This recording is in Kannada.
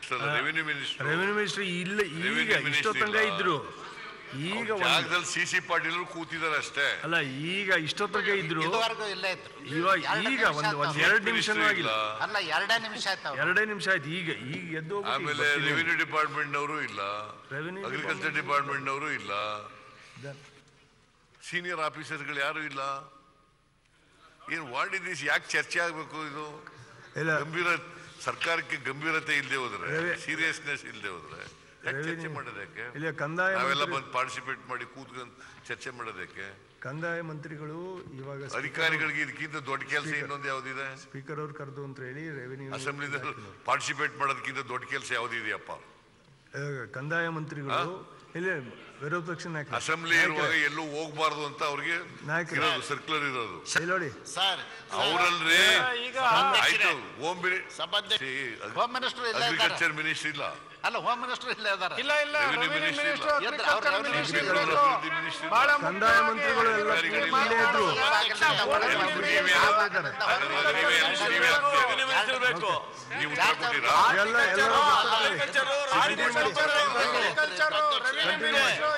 ಮಿನಿಸ್ಟರ್ ಅಲ್ಲ ರೆವಿನ್ಯೂ ಮಿನಿಸ್ಟರ್ ರೆವಿನ್ಯೂ ಮಿನಿಸ್ಟರ್ ಇಲ್ಲ ಈಗ Revenue minister ಇಷ್ಟೊತ್ತಂಗ ಇಲ್ಲ. ಇದ್ರು ಈಗ ಒಂದು ಜಾಗದಲ್ಲಿ ಸಿ ಸಿ ಪಾಟೀಲ್ ಕೂತಿದ್ದಾರೆ ಅಷ್ಟೇ ಅಲ್ಲ ಈಗ ಇಷ್ಟೊತ್ತಂಗ ಇದ್ರು ಇದುವರೆಗೂ ಇಲ್ಲೇ ಇದ್ರು ಇವಾಗ ಎರಡು ಈಗ ನಿಮಿಷ ಒಂದು ಆಯ್ತು ಒಂದ್ ಅವ್ರು. ಎರಡು ಮಿನಿಸ್ಟರ್ ನಿಮಿಷನೂ ಇಲ್ಲ ಆಗಿಲ್ಲ ಅಲ್ಲ ಎರಡೇ ನಿಮಿಷ ಆಯ್ತು ಅವ್ರು. ಎರಡೇ ನಿಮಿಷ ಆಯ್ತು ಈಗ ಈಗ ಎದ್ದು ಆಮೇಲೆ ರೆವಿನ್ಯೂ ಡಿಪಾರ್ಟ್ಮೆಂಟ್ನವರು ಇಲ್ಲ Revenue ಅಗ್ರಿಕಲ್ಚರ್ ಡಿಪಾರ್ಟ್ಮೆಂಟ್ನವರು ಇಲ್ಲ ಸೀನಿಯರ್ ಆಫೀಸರ್ಗಳು ಯಾರು ಇಲ್ಲ ಏನು ವಾಟ್ ಇಸ್ ಯಾಕೆ ಚರ್ಚೆ ಆಗಬೇಕು ಇದು ಇಲ್ಲ ಗಂಭೀರ ಸರ್ಕಾರಕ್ಕೆ ಗಂಭೀರತೆ ಇಲ್ಲದೆ ಹೋದ್ರೆ Reve- ಸೀರಿಯಸ್ನೆಸ್ ಇಲ್ಲದೆ ಹೋದ್ರೆ ಯಾಕೆ ಚರ್ಚೆ Revenue- ಮಾಡೋದಕ್ಕೆ ಇಲ್ಲ ಕಂದಾಯ ನಾವೆಲ್ಲ ಮಂತ್ರಿ- ಬಂದು ಪಾರ್ಟಿಸಿಪೇಟ್ ಮಾಡಿ ಕೂತ್ಕೊಂಡು ಚರ್ಚೆ ಮಾಡೋದಕ್ಕೆ ಕಂದಾಯ ಮಂತ್ರಿಗಳು ಇವಾಗ ಅಧಿಕಾರಿಗಳಿಗೆ ಇದಕ್ಕಿಂತ ದೊಡ್ಡ ಕೆಲಸ ಇನ್ನೊಂದು ಯಾವ್ದಿದೆ ಸ್ಪೀಕರ್ ಅವ್ರು ಕರೆದು ಅಂತ ಹೇಳಿ ರೆವಿನ್ಯೂ ಅಸೆಂಬ್ಲಿದಲ್ಲಿ ಪಾರ್ಟಿಸಿಪೇಟ್ ಮಾಡೋದಕ್ಕಿಂತ ದೊಡ್ಡ ಕೆಲಸ ಯಾವ್ದಿದೆಯಪ್ಪ ಕಂದಾಯ ಮಂತ್ರಿಗಳು ಇಲ್ಲಿ ವಿರೋಧ ಪಕ್ಷ ನಾಯಕ ಅಸೆಂಬ್ಲಿ ಇರುವಾಗ ಎಲ್ಲೂ ಹೋಗ್ಬಾರ್ದು ಅಂತ ಅವ್ರಿಗೆ ನಾಯಕರು. ಇರೋದು ಸರ್ಕ್ಯುಲರ್ ಇರೋದು ಇಲ್ಲಿ ನೋಡಿ ಸರ್ ಅವರಲ್ರಿ ಈಗ ಆಯ್ತು ಹೋಮ್ ಸಭಾಧ್ಯಕ್ಷ ಹೋಮ್ ಮಿನಿಸ್ಟರ್ ಇಲ್ಲೇ ಇದ್ದಾರೆ ಅಗ್ರಿಕಲ್ಚರ್ ಮಿನಿಸ್ಟರ್ ಇಲ್ಲ ಅಲ್ಲ ಹೋಮ್ ಮಿನಿಸ್ಟರ್ ಇಲ್ಲೇ ಇದ್ದಾರೆ ಇಲ್ಲ ಇಲ್ಲ Revenue ರೆವಿನ್ಯೂ minister ಮಿನಿಸ್ಟರ್ ಇಲ್ಲ. ಎದ್ದು ಅವ್ರು ಅಗ್ರಿಕಲ್ಚರ್ revenue ಮಿನಿಸ್ಟರ್ minister ಇರಬೇಕು ಇಲ್ಲ. minister ಬಹಳ ಇಲ್ಲ. ಕಂದಾಯ ಮಂತ್ರಿಗಳು ಎಲ್ಲ ಅಧಿಕಾರಿಗಳು ಇಲ್ಲೇ ಇದ್ರು ನೀವು ಉತ್ತರ ಕೊಟ್ಟಿರಾ ಎಲ್ಲ ಎಲ್ಲ ಅಗ್ರಿಕಲ್ಚರ್ ರೆವಿನ್ಯೂ ಮಿನಿಸ್ಟರ್